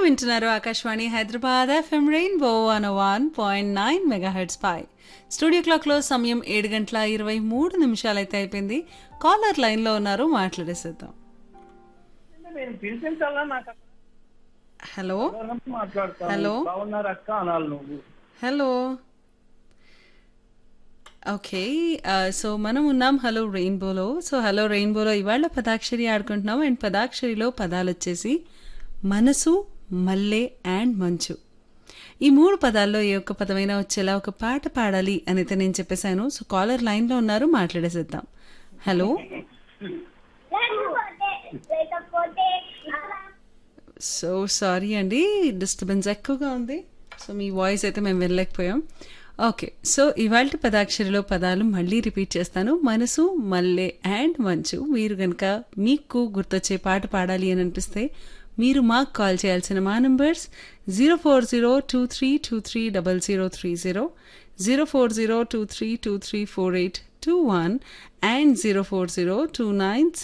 వింటున్నారు Akashvani Hyderabad FM rainbow one one point nine megahertz పై studio క్లాక్లో సమయం ఏడు గంటల ఇరవై మూడు నిమిషాలు అయితే అయిపోయింది కాలర్ లైన్లో ఉన్నారు మాట్లాడేసేద్దాం నేను పిలిపించాలా నాకు హలో అక్కడ మాట్లాడతాను హలో. బాగున్నారు అక్క అనాలి నువ్వు హలో ఓకే సో మనం ఉన్నాం హలో రెయిన్బోలో సో హలో రెయిన్బోలో ఇవాళ పదాక్షరి ఆడుకుంటున్నాం అండ్ పదాక్షరిలో పదాలు వచ్చేసి మనసు మల్లె అండ్ మంచు ఈ మూడు పదాల్లో ఏ ఒక్క పదమైనా వచ్చేలా ఒక పాట పాడాలి అని అయితే నేను చెప్పేశాను సో కాలర్ లైన్లో ఉన్నారు మాట్లాడేసేద్దాం హలో సో సారీ అండి డిస్టర్బెన్స్ ఎక్కువగా ఉంది సో మీ వాయిస్ అయితే మేము వెళ్ళలేకపోయాం ఓకే సో ఇవాళ పదాక్షరిలో పదాలు మళ్ళీ రిపీట్ చేస్తాను మనసు మల్లె అండ్ మంచు మీరు కనుక మీకు గుర్తొచ్చే పాట పాడాలి అని అనిపిస్తే మీరు మాకు కాల్ చేయాల్సిన మా numbers zero four zero two three two three double zero three zero zero four zero two three two three four eight two one and zero four zero two nine